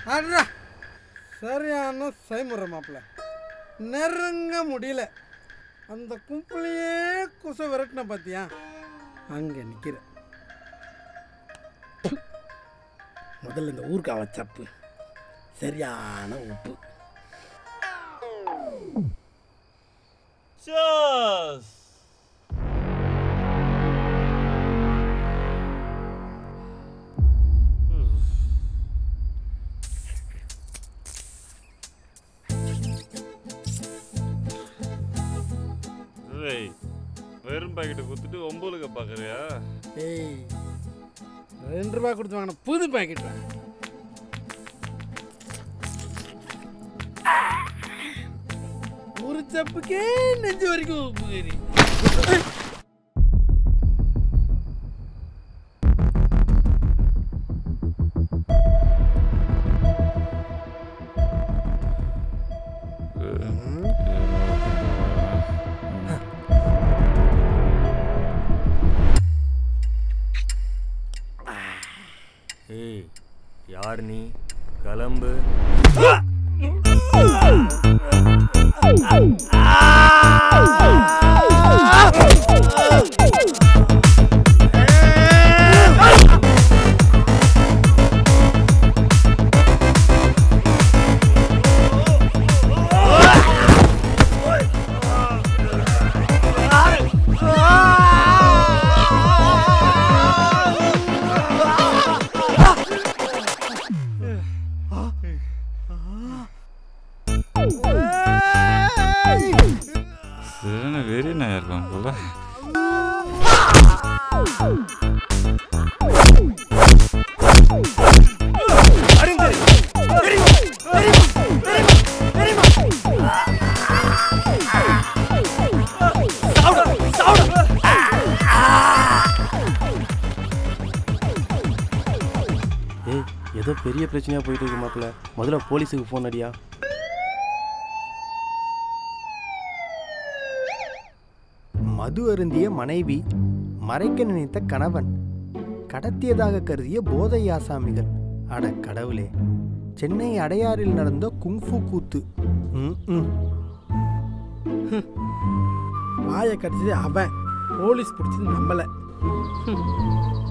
அடா சரியான செய்முறை மாப்பிள்ள நெருங்க முடியல அந்த கும்பலையே குச விரட்டின பார்த்தியா அங்கே நிற்கிற முதல்ல இந்த ஊர்க்காவை சப்பு சரியான உப்பு Cheers! ஏய் வெறும் பாக்கெட்டை குத்துட்டு ஒம்பதுக்கு பார்க்குறியா ஏய் ரெண்டு ரூபா கொடுத்து வாங்கின புது பாக்கெட் ஒரு சப்புக்கே நெஞ்சு வரைக்கும் உப்பு கறி ஏய் யார் நீ கிளம்பு சரியான வெறி நான் இருப்பான் போல ஏய் ஏதோ பெரிய பிரச்சனையாக போயிட்டு இருக்கு மாப்பிள்ள முதல்ல போலீஸுக்கு ஃபோன் அடியா மது அருந்திய மனைவி மறைக்க நினைத்த கணவன் கடத்தியதாக கருதிய போதை ஆசாமிகள் அட கடவுளே சென்னை அடையாறில் நடந்த குங்ஃபு கூத்து ம், ம். வாயை கடிச்சது அவன் போலீஸ் பிடிச்சது நம்மளை